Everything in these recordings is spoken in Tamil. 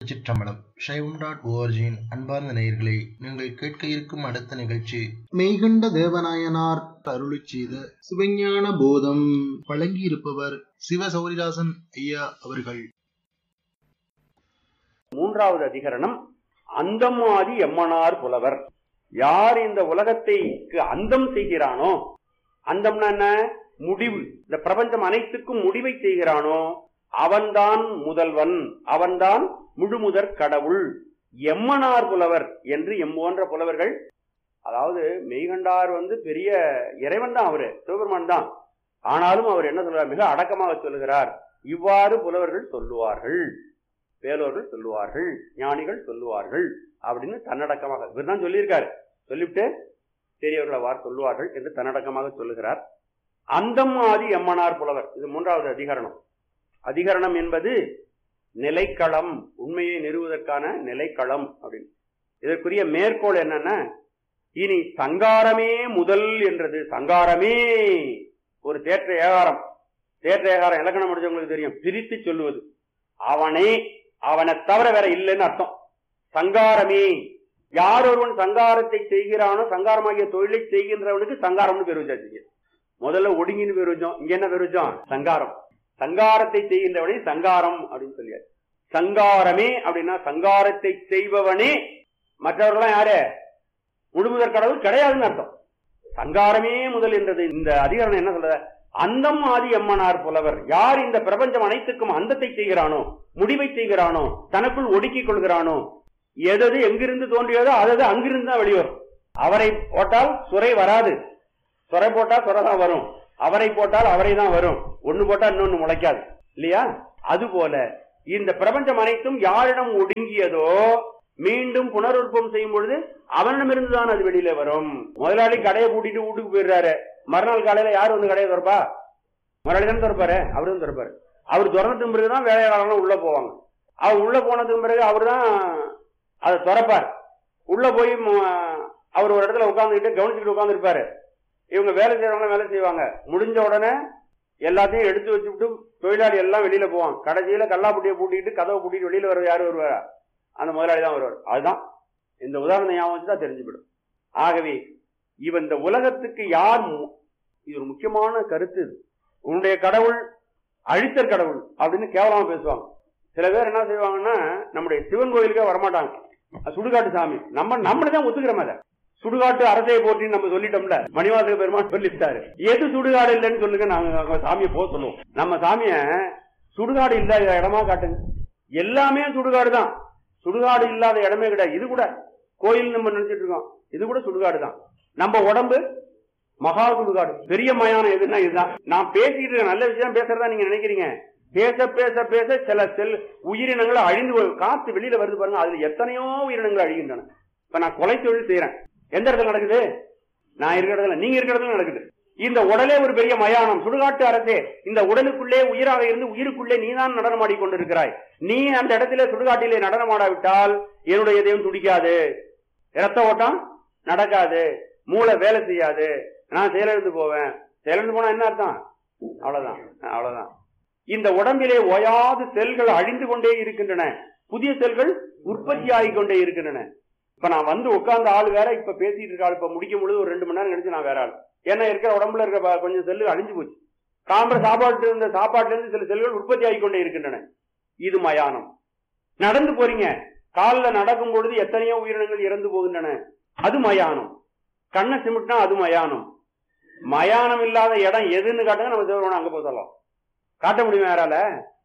சிற்றம்பலம் சைவம் டாட் ஓஆர்ஜியின் அன்பார்ந்த நேயர்களே நீங்கள் கேட்க இருக்கும் அடுத்த நிகழ்ச்சி மெய்கண்ட தேவநாயனார் அருளி செய்த சிவஞான போதம் வழங்கியிருப்பவர் சிவ சௌரிதாசன் ஐயா அவர்கள் மூன்றாவது அதிகரணம் அந்தமாதி எம்மனார் புலவர் யார் இந்த உலகத்தைக்கு அந்தம் செய்கிறானோ அந்தம்னா என்ன முடிவு இந்த பிரபஞ்சம் அனைத்துக்கும் முடிவை செய்கிறானோ அவன்தான் முதல்வன் அவன்தான் முழுமுதற் கடவுள் எம்மனார் புலவர் என்று எம்போன்ற புலவர்கள் அதாவது மெய்கண்டார் வந்து பெரிய இறைவன் தான் அவரு சிவபெருமான் தான் ஆனாலும் அவர் என்ன சொல்றார் மிக அடக்கமாக சொல்லுகிறார் இவ்வாறு புலவர்கள் சொல்லுவார்கள் வேலோர்கள் சொல்லுவார்கள் ஞானிகள் சொல்லுவார்கள் அப்படின்னு தன்னடக்கமாக இவர் தான் சொல்லியிருக்காரு சொல்லிவிட்டு பெரியவர்கள் அவ்வாறு சொல்லுவார்கள் என்று தன்னடக்கமாக சொல்லுகிறார் அந்தம் ஆதி எம்மனார் புலவர் இது மூன்றாவது அதிகரணம் அதிகரணம் என்பது நிலைக்களம் உண்மையை நிறுவுவதற்கான நிலைக்களம் அப்படின்னு இதற்குரிய மேற்கோள் என்னன்னா இனி சங்காரமே முதல் என்றது சங்காரமே ஒரு தேற்ற ஏகாரம் தேற்ற ஏகாரம் இலக்கணம் முடிஞ்சவங்களுக்கு தெரியும் பிரித்து சொல்லுவது அவனே அவனை தவிர வேற இல்லைன்னு அர்த்தம் சங்காரமே யார் ஒருவன் சங்காரத்தை செய்கிறானோ சங்காரமாகிய தொழிலை செய்கின்றவனுக்கு சங்காரம்னு பேர் வச்சாச்சு முதல்ல ஒடுங்கின்னு பேர் வச்சோம் இங்க என்ன பேர் வச்சோம் சங்காரம் சங்காரத்தை செய்கின்றவனே சங்காரம் அப்படின்னு சொல்லியாரு சங்காரமே அப்படின்னா சங்காரத்தை செய்பவனே மற்றவர்கள்லாம் யாரு முழுமுதற் கடவுள் கிடையாதுன்னு அர்த்தம் சங்காரமே முதல் என்றது இந்த அதிகாரம் என்ன சொல்ற அந்தம் ஆதி எம்மனார் புலவர் யார் இந்த பிரபஞ்சம் அனைத்துக்கும் அந்தத்தை செய்கிறானோ முடிவை செய்கிறானோ தனக்குள் ஒடுக்கிக் கொள்கிறானோ எதது எங்கிருந்து தோன்றியதோ அதது அங்கிருந்து தான் வெளிவரும் அவரை போட்டால் சுரை வராது சுரை போட்டால் சுரை தான் வரும் அவரை போட்டால் அவரை தான் வரும் ஒண்ணு போட்டா இன்னொன்னு முளைக்காது இல்லையா அதுபோல இந்த பிரபஞ்சம் அனைத்தும் யாரிடம் ஒடுங்கியதோ மீண்டும் புனருற்பம் செய்யும் பொழுது அவனிடமிருந்து தான் அது வெளியில வரும் முதலாளி கடையை பூட்டிட்டு வீட்டுக்கு போயிடுறாரு மறுநாள் காலையில யார் வந்து கடையை திறப்பா முதலாளி தான் திறப்பாரு அவரு தான் திறப்பாரு அவர் திறந்ததுக்கு பிறகுதான் வேலையாளர்களும் உள்ள போவாங்க அவர் உள்ள போனதுக்கு பிறகு அவர் தான் அதை திறப்பார் உள்ள போய் அவர் ஒரு இடத்துல உட்காந்துக்கிட்டு கவனிச்சுட்டு உட்காந்துருப்பாரு இவங்க வேலை செய்யறவங்க வேலை செய்வாங்க முடிஞ்ச உடனே எல்லாத்தையும் எடுத்து வச்சுட்டு தொழிலாளி எல்லாம் வெளியில போவான் கடைசியில கல்லாப்புட்டியை பூட்டிட்டு கதவை பூட்டிட்டு வெளியில வர யாரு வருவாரா அந்த முதலாளி தான் வருவார் அதுதான் இந்த உதாரணம் ஞாபகம் வச்சுதான் தெரிஞ்சுவிடும் ஆகவே இவன் இந்த உலகத்துக்கு யார் இது ஒரு முக்கியமான கருத்து இது உன்னுடைய கடவுள் அழித்தர் கடவுள் அப்படின்னு கேவலமா பேசுவாங்க சில பேர் என்ன செய்வாங்கன்னா நம்முடைய சிவன் கோயிலுக்கே வரமாட்டாங்க சுடுகாட்டு சாமி நம்ம நம்மளே தான் ஒத்துக்கிறோம் அதை சுடுகாட்டு அரசையை போட்டி நம்ம சொல்லிட்டோம்ல மணிவாசக பெருமான் சொல்லிட்டாரு எது சுடுகாடு இல்லைன்னு சொல்லுங்க நாங்க சாமியை போக சொல்லுவோம் நம்ம சாமிய சுடுகாடு இல்லாத இடமா காட்டுங்க எல்லாமே சுடுகாடு தான் சுடுகாடு இல்லாத இடமே கிடையாது இது கூட கோயில் நம்ம நினைச்சிட்டு இருக்கோம் இது கூட சுடுகாடு தான் நம்ம உடம்பு மகா சுடுகாடு பெரிய மயானம் எதுனா இதுதான் நான் பேசிட்டு இருக்க நல்ல விஷயம் பேசுறதா நீங்க நினைக்கிறீங்க பேச பேச பேச சில செல் உயிரினங்கள் அழிந்து காத்து வெளியில வருது பாருங்க அதுல எத்தனையோ உயிரினங்கள் அழிகின்றன இப்ப நான் கொலை தொழில் செய்யறேன் எந்த இடத்துல நடக்குது நான் இருக்கிற இடத்துல நீங்க இருக்கிற இடத்துல நடக்குது இந்த உடலே ஒரு பெரிய மயானம் சுடுகாட்டு அரசே இந்த உடலுக்குள்ளே உயிராக இருந்து உயிருக்குள்ளே நீதான் நடனமாடி கொண்டிருக்கிறாய் நீ அந்த இடத்துல சுடுகாட்டிலே நடனமாடாவிட்டால் என்னுடைய இதயம் துடிக்காது ரத்த ஓட்டம் நடக்காது மூளை வேலை செய்யாது நான் செயலிழந்து போவேன் செயலிழந்து போனா என்ன அர்த்தம் அவ்வளவுதான் அவ்வளவுதான் இந்த உடம்பிலே ஓயாது செல்கள் அழிந்து கொண்டே இருக்கின்றன புதிய செல்கள் உற்பத்தி ஆகிக் கொண்டே இருக்கின்றன இப்ப நான் வந்து உட்கார்ந்த ஆள் வேற இப்ப பேசிட்டு இருக்க இப்ப முடிக்கும் பொழுது ஒரு ரெண்டு மணி நேரம் கழிச்சு நான் வேற ஆள் ஏன்னா இருக்கிற உடம்புல இருக்க கொஞ்சம் செல்லு அழிஞ்சு போச்சு காம்பர சாப்பாட்டு இருந்த சாப்பாட்டுல இருந்து சில செல்கள் உற்பத்தி ஆகிக் கொண்டே இருக்கின்றன இது மயானம் நடந்து போறீங்க காலில் நடக்கும் பொழுது எத்தனையோ உயிரினங்கள் இறந்து போகின்றன அது மயானம் கண்ணை சிமிட்டினா அது மயானம் மயானம் இல்லாத இடம் எதுன்னு காட்டுங்க நம்ம சிவபெருமான் அங்க போதலாம் காட்ட முடியுமா யாரால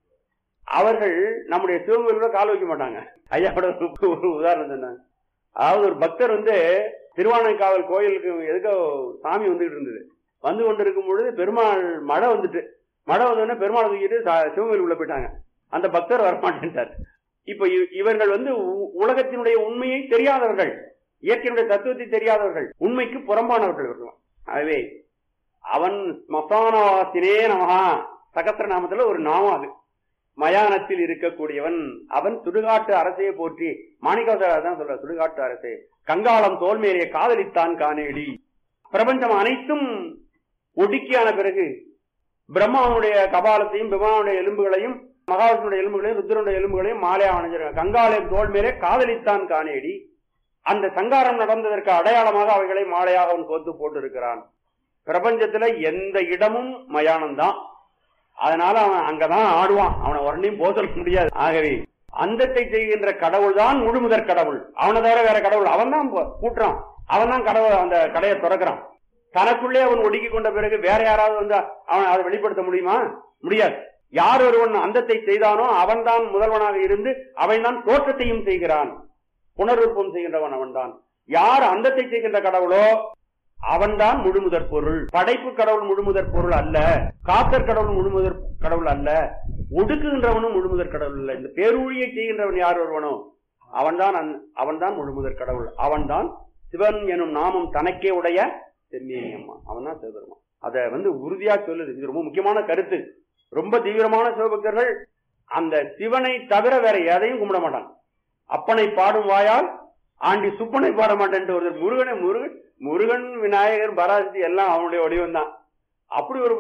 அவர்கள் நம்முடைய சிவங்கோயிலோட கால் வைக்க மாட்டாங்க ஐயாவோட ஒரு உதாரணம் சொன்னாங்க அதாவது ஒரு பக்தர் வந்து திருவானைக்காவல் கோயிலுக்கு எதுக்கோ சாமி வந்துகிட்டு இருந்தது வந்து கொண்டு இருக்கும் பொழுது பெருமாள் மழை வந்துட்டு மழை வந்தோடனே பெருமாளை தூக்கிட்டு சிவகோயில் உள்ள போயிட்டாங்க அந்த பக்தர் வரமாட்டேன்ட்டார் இப்ப இவர்கள் வந்து உலகத்தினுடைய உண்மையை தெரியாதவர்கள் இயற்கையினுடைய தத்துவத்தை தெரியாதவர்கள் உண்மைக்கு புறம்பானவர்கள் இவர்கள் ஆகவே அவன் ஸ்மசானவாசினே நமகா சகத்திர நாமத்துல ஒரு நாமம் அது மயானத்தில் இருக்கக்கூடியவன் அவன் சுடுகாட்டு அரசையை போற்றி மாணிக்காசர் தான் சொல்ற சுடுகாட்டு அரசே கங்காளம் தோல்மேறிய காதலித்தான் காணேடி பிரபஞ்சம் அனைத்தும் ஒடுக்கியான பிறகு பிரம்மாவுடைய கபாலத்தையும் பிரம்மாவுடைய எலும்புகளையும் மகாவிஷ்ணுடைய எலும்புகளையும் ருத்ரனுடைய எலும்புகளையும் மாலையா அணிஞ்சிருக்காங்க கங்காலயம் தோல் மேலே காதலித்தான் காணேடி அந்த சங்காரம் நடந்ததற்கு அடையாளமாக அவைகளை மாலையாக அவன் கோத்து போட்டு இருக்கிறான் பிரபஞ்சத்துல எந்த இடமும் மயானம் தான் அதனால அவன் அங்கதான் ஆடுவான் அவனை உடனேயும் போக சொல்ல முடியாது ஆகவே அந்தத்தை செய்கின்ற கடவுள் தான் முழுமுதற் கடவுள் அவனை தவிர வேற கடவுள் அவன் தான் கூட்டுறான் அவன் தான் கடவுள் அந்த கடையை திறக்கிறான் தனக்குள்ளே அவன் ஒடுக்கி கொண்ட பிறகு வேற யாராவது வந்து அவன் அதை வெளிப்படுத்த முடியுமா முடியாது யார் ஒருவன் அந்தத்தை செய்தானோ அவன் தான் முதல்வனாக இருந்து அவன் தான் தோற்றத்தையும் செய்கிறான் புனருற்பம் செய்கின்றவன் அவன்தான் யார் அந்தத்தை செய்கின்ற கடவுளோ அவன்தான் முழுமுதற் பொருள் படைப்பு கடவுள் முழுமுதற் பொருள் அல்ல காத்தற் கடவுள் முழுமுதற் கடவுள் அல்ல ஒடுக்குகின்றவனும் முழுமுதற் கடவுள் அல்ல இந்த பேரூழியை செய்கின்றவன் யார் ஒருவனோ அவன்தான் அவன்தான் முழுமுதற் கடவுள் அவன்தான் சிவன் எனும் நாமம் தனக்கே உடைய செம்மேனி அம்மா அவன் தான் சிவபெருமான் அதை வந்து உறுதியா சொல்லுது இது ரொம்ப முக்கியமான கருத்து ரொம்ப தீவிரமான சிவபக்தர்கள் அந்த சிவனை தவிர வேற எதையும் கும்பிட மாட்டான் அப்பனை பாடும் வாயால் ஆண்டி சுப்பனை பாட மாட்டேன்ட்டு ஒருத்தர் முருகனை முருகன் முருகன் விநாயகர் பராசக்தி எல்லாம் அவனுடைய வடிவம் தான் அப்படி ஒரு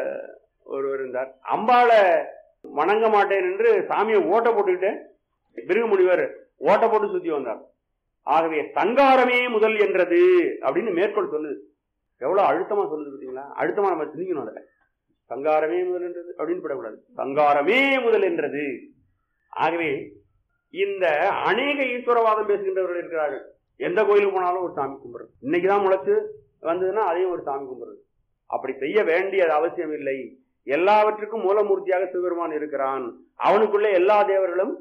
ஒருவர் இருந்தார் அம்பாளை வணங்க மாட்டேன் என்று சாமியை ஓட்ட போட்டுக்கிட்டு பிருகு முனிவர் ஓட்ட போட்டு சுத்தி வந்தார் ஆகவே சங்காரமே முதல் என்றது அப்படின்னு மேற்கோள் சொல்லுது எவ்வளவு அழுத்தமா சொல்லுது பார்த்தீங்களா அழுத்தமா நம்ம சிந்திக்கணும் அதில் சங்காரமே முதல் என்றது அப்படின்னு படக்கூடாது சங்காரமே முதல் என்றது ஆகவே இந்த அநேக ஈஸ்வரவாதம் பேசுகின்றவர்கள் இருக்கிறார்கள் எந்த கோயிலுக்கு போனாலும் ஒரு சாமி கும்பிடுறது இன்னைக்குதான் முளைச்சு வந்ததுன்னா அதையும் ஒரு சாமி கும்பிடுறது அப்படி செய்ய வேண்டியது அவசியம் இல்லை எல்லாவற்றுக்கும் மூலமூர்த்தியாக சிவபெருமான் இருக்கிறான் அவனுக்குள்ளே எல்லா தேவர்களும்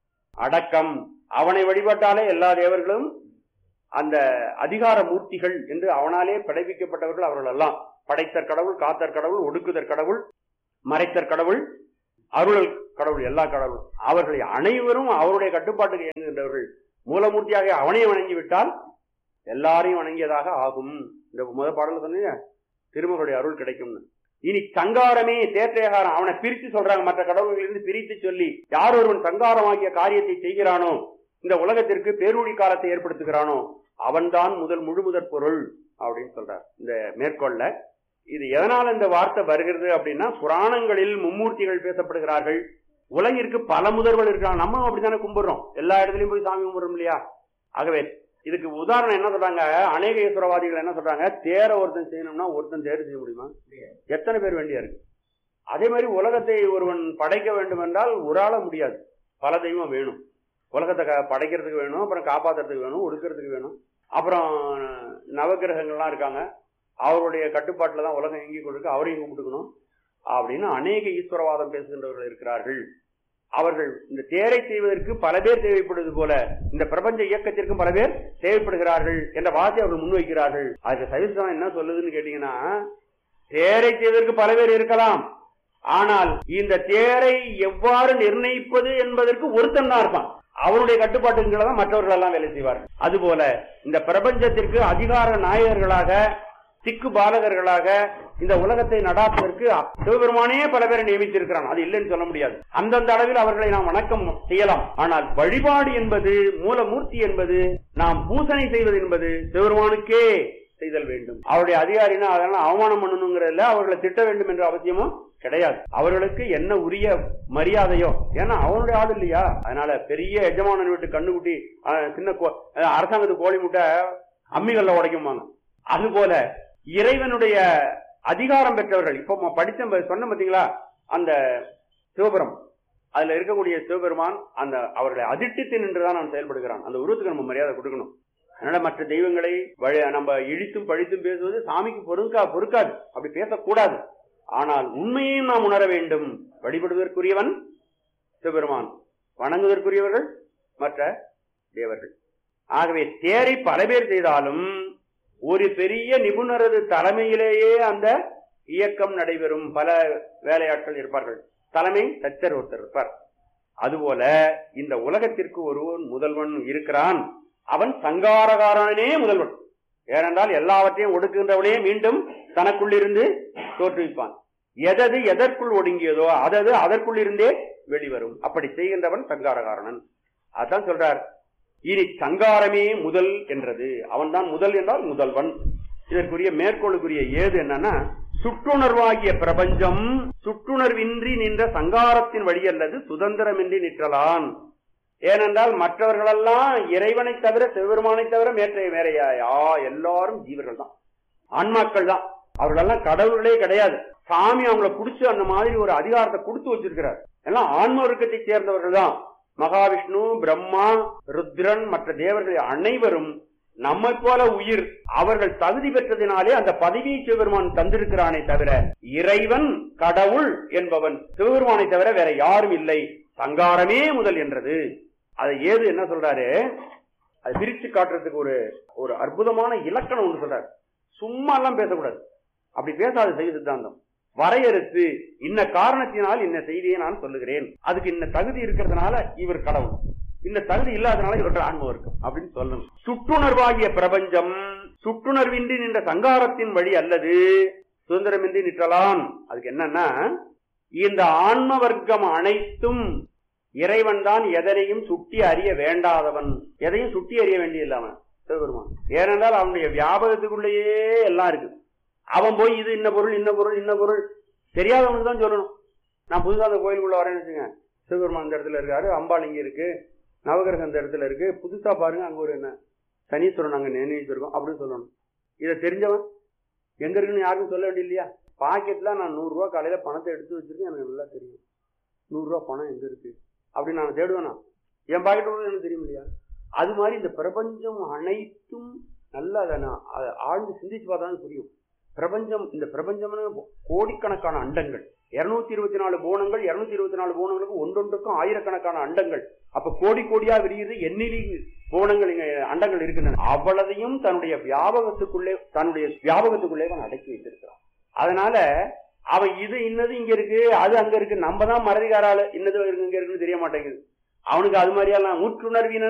அடக்கம் அவனை வழிபட்டாலே எல்லா தேவர்களும் அந்த அதிகார மூர்த்திகள் என்று அவனாலே படைப்பிக்கப்பட்டவர்கள் அவர்கள் எல்லாம் படைத்தற் கடவுள் காத்தற் கடவுள் ஒடுக்குதற் கடவுள் மறைத்தற் கடவுள் அருளல் கடவுள் எல்லா கடவுள் அவர்களை அனைவரும் அவருடைய கட்டுப்பாட்டுக்கு இயங்குகின்றவர்கள் மூலமூர்த்தியாக அவனை வணங்கி விட்டால் எல்லாரையும் வணங்கியதாக ஆகும் இந்த முதல் பாடல சொன்னீங்க திருமகளுடைய அருள் கிடைக்கும்னு இனி சங்காரமே தேற்றையகாரம் அவனை பிரித்து சொல்றாங்க மற்ற கடவுள்களிலிருந்து பிரித்து சொல்லி யார் ஒருவன் சங்காரமாகிய காரியத்தை செய்கிறானோ இந்த உலகத்திற்கு பேரூழி காலத்தை ஏற்படுத்துகிறானோ அவன்தான் முதல் முழுமுதற் பொருள் அப்படின்னு சொல்றார் இந்த மேற்கொள்ள இது எதனால இந்த வார்த்தை வருகிறது அப்படின்னா புராணங்களில் மும்மூர்த்திகள் பேசப்படுகிறார்கள் உலகிற்கு பல முதல்வர்கள் இருக்கிறாங்க நம்ம அப்படித்தானே கும்பிடுறோம் எல்லா இடத்துலயும் போய் சாமி கும்பிடுறோம் இல்லையா ஆகவே இதுக்கு உதாரணம் என்ன சொல்றாங்க அநேக ஈஸ்வரவாதிகள் என்ன சொல்றாங்க தேர ஒருத்தன் செய்யணும்னா ஒருத்தன் தேர் செய்ய முடியுமா எத்தனை பேர் வேண்டியா இருக்கு அதே மாதிரி உலகத்தை ஒருவன் படைக்க வேண்டும் என்றால் ஒரு ஆள முடியாது பல தெய்வம் வேணும் உலகத்தை படைக்கிறதுக்கு வேணும் அப்புறம் காப்பாத்துறதுக்கு வேணும் ஒடுக்கிறதுக்கு வேணும் அப்புறம் நவகிரகங்கள்லாம் இருக்காங்க அவருடைய கட்டுப்பாட்டில் தான் உலகம் இயங்கி கொண்டிருக்கு அவரையும் கும்பிட்டுக்கணும் அப்படின்னு அநேக ஈஸ்வரவாதம் பேசுகின்றவர்கள் இருக்கிறார்கள் அவர்கள் இந்த தேரை செய்வதற்கு பல பேர் தேவைப்படுவது போல இந்த பிரபஞ்ச இயக்கத்திற்கும் பல பேர் தேவைப்படுகிறார்கள் என்ற வார்த்தை அவர்கள் முன்வைக்கிறார்கள் அதுக்கு சைவஸ்தான் என்ன சொல்லுதுன்னு கேட்டீங்கன்னா தேரை செய்வதற்கு பல பேர் இருக்கலாம் ஆனால் இந்த தேரை எவ்வாறு நிர்ணயிப்பது என்பதற்கு ஒருத்தன் தான் இருப்பான் அவருடைய கட்டுப்பாட்டுகளை தான் மற்றவர்கள் எல்லாம் வேலை செய்வார்கள் அதுபோல இந்த பிரபஞ்சத்திற்கு அதிகார நாயகர்களாக திக்கு பாலகர்களாக இந்த உலகத்தை நடாத்துவதற்கு சிவபெருமானே பல பேரை நியமித்திருக்கிறான் அது இல்லைன்னு சொல்ல முடியாது அந்தந்த அளவில் அவர்களை நாம் வணக்கம் செய்யலாம் ஆனால் வழிபாடு என்பது மூலமூர்த்தி என்பது நாம் பூசனை செய்வது என்பது சிவபெருமானுக்கே செய்தல் வேண்டும் அவருடைய அதிகாரினா அதெல்லாம் அவமானம் பண்ணணுங்கிறதுல அவர்களை திட்ட வேண்டும் என்ற அவசியமும் கிடையாது அவர்களுக்கு என்ன உரிய மரியாதையோ ஏன்னா அவனுடைய ஆள் இல்லையா அதனால பெரிய எஜமானன் வீட்டு கண்ணுக்குட்டி சின்ன அரசாங்கத்து கோழி முட்டை அம்மிகள்ல உடைக்குமாங்க அது போல இறைவனுடைய அதிகாரம் பெற்றவர்கள் இப்போ படிச்ச சொன்ன பாத்தீங்களா அந்த சிவபுரம் அதுல இருக்கக்கூடிய சிவபெருமான் அந்த அவர்களை அதிர்ஷ்டித்து நின்றுதான் நான் செயல்படுகிறான் அந்த உருவத்துக்கு நம்ம மரியாதை கொடுக்கணும் அதனால மற்ற தெய்வங்களை நம்ம இழித்தும் பழித்தும் பேசுவது சாமிக்கு பொறுக்கா பொறுக்காது அப்படி பேசக்கூடாது ஆனால் உண்மையையும் நாம் உணர வேண்டும் வழிபடுவதற்குரியவன் சிவபெருமான் வணங்குவதற்குரியவர்கள் மற்ற தேவர்கள் ஆகவே தேரை பல பேர் செய்தாலும் ஒரு பெரிய நிபுணரது தலைமையிலேயே அந்த இயக்கம் நடைபெறும் பல வேலையாட்கள் இருப்பார்கள் தலைமை தச்சர் ஒருத்தர் இருப்பார் அதுபோல இந்த உலகத்திற்கு ஒருவன் முதல்வன் இருக்கிறான் அவன் சங்காரகாரனே முதல்வன் ஏனென்றால் எல்லாவற்றையும் ஒடுக்குகின்றவனே மீண்டும் தனக்குள்ளிருந்து தோற்றுவிப்பான் எதது எதற்குள் ஒடுங்கியதோ அதது அதற்குள் இருந்தே வெளிவரும் அப்படி செய்கின்றவன் சங்காரகாரனன் அதான் சொல்றார் இனி சங்காரமே முதல் என்றது அவன் தான் முதல் என்றால் முதல்வன் இதற்குரிய மேற்கோளுக்குரிய ஏது என்னன்னா சுற்றுணர்வாகிய பிரபஞ்சம் சுற்றுணர்வின்றி நின்ற சங்காரத்தின் வழி அல்லது சுதந்திரமின்றி நிற்றலான் ஏனென்றால் மற்றவர்களெல்லாம் இறைவனை தவிர சிவபெருமானை தவிர மேற்றைய வேறையா எல்லாரும் ஜீவர்கள் தான் ஆன்மாக்கள் தான் அவர்களெல்லாம் கடவுளே கிடையாது சாமி அவங்கள புடிச்சு அந்த மாதிரி ஒரு அதிகாரத்தை கொடுத்து வச்சிருக்கிறார் எல்லாம் ஆன்ம வர்க்கத்தை சேர்ந்தவர்கள் தான் மகாவிஷ்ணு பிரம்மா ருத்ரன் மற்ற தேவர்கள் அனைவரும் நம்மை போல உயிர் அவர்கள் தகுதி பெற்றதினாலே அந்த பதவியை சிவபெருமான் தந்திருக்கிறானே தவிர இறைவன் கடவுள் என்பவன் சிவபெருமானை தவிர வேற யாரும் இல்லை சங்காரமே முதல் என்றது அதை ஏது என்ன சொல்றாரு அதை பிரிச்சு காட்டுறதுக்கு ஒரு ஒரு அற்புதமான இலக்கணம் ஒன்று சொல்றாரு சும்மா எல்லாம் பேசக்கூடாது அப்படி பேசாத செய்தி சித்தாந்தம் வரையறுத்து இன்ன காரணத்தினால் இந்த செய்தியை நான் சொல்லுகிறேன் அதுக்கு இன்ன தகுதி இருக்கிறதுனால இவர் கடவுள் இந்த தகுதி இல்லாதனால இவர்கள் ஆன்ம வர்க்கம் அப்படின்னு சொல்லணும் சுற்றுணர்வாகிய பிரபஞ்சம் சுற்றுணர்வின்றி நின்ற சங்காரத்தின் வழி அல்லது சுதந்திரமின்றி நிற்றலாம் அதுக்கு என்னன்னா இந்த ஆன்ம வர்க்கம் அனைத்தும் இறைவன் தான் எதனையும் சுட்டி அறிய வேண்டாதவன் எதையும் சுட்டி அறிய வேண்டியதில்லை அவன் சிவபெருமான் ஏனென்றால் அவனுடைய வியாபகத்துக்குள்ளேயே எல்லாம் இருக்கு அவன் போய் இது இன்ன பொருள் இன்ன பொருள் இன்ன பொருள் தெரியாதவனுக்கு தான் சொல்லணும் நான் புதுசாக அந்த கோயிலுக்குள்ள வரேன்னு வச்சுங்க சிவபெருமான் இந்த இடத்துல இருக்காரு அம்பாள் இங்க இருக்கு நவகிரகம் இந்த இடத்துல இருக்கு புதுசா பாருங்க அங்க ஒரு என்ன சனீஸ்வரன் அங்க நினைச்சிருக்கோம் அப்படின்னு சொல்லணும் இதை தெரிஞ்சவன் எங்க இருக்குன்னு யாருக்கும் சொல்ல வேண்டிய இல்லையா பாக்கெட்ல நான் நூறு ரூபா காலையில பணத்தை எடுத்து வச்சிருக்கேன் எனக்கு நல்லா தெரியும் நூறு ரூபா பணம் எங்க இருக்கு அப்படின்னு நான் தேடுவேனா என் பாக்கெட் உள்ளது எனக்கு தெரியும் இல்லையா அது மாதிரி இந்த பிரபஞ்சம் அனைத்தும் நல்லா அதை நான் அதை ஆழ்ந்து சிந்திச்சு பார்த்தா தான் புரியும் பிரபஞ்சம் இந்த பிரபஞ்சம்னு கோடிக்கணக்கான அண்டங்கள் இருநூத்தி இருபத்தி நாலு போனங்கள் இருநூத்தி இருபத்தி நாலு போனங்களுக்கு ஒன்றொன்றுக்கும் ஆயிரக்கணக்கான அண்டங்கள் அப்ப கோடி கோடியா விரியுது எண்ணிலி போனங்கள் இங்க அண்டங்கள் இருக்கின்றன அவ்வளதையும் தன்னுடைய வியாபகத்துக்குள்ளே தன்னுடைய வியாபகத்துக்குள்ளே அவன் அடக்கி வைத்திருக்கிறான் அதனால அவன் இது இன்னது இங்க இருக்கு அது அங்க இருக்கு நம்ம தான் மறதிகாராளு இன்னது இருக்கு இங்க இருக்குன்னு தெரிய மாட்டேங்குது அவனுக்கு அது மாதிரியெல்லாம் ஊற்றுணர்வின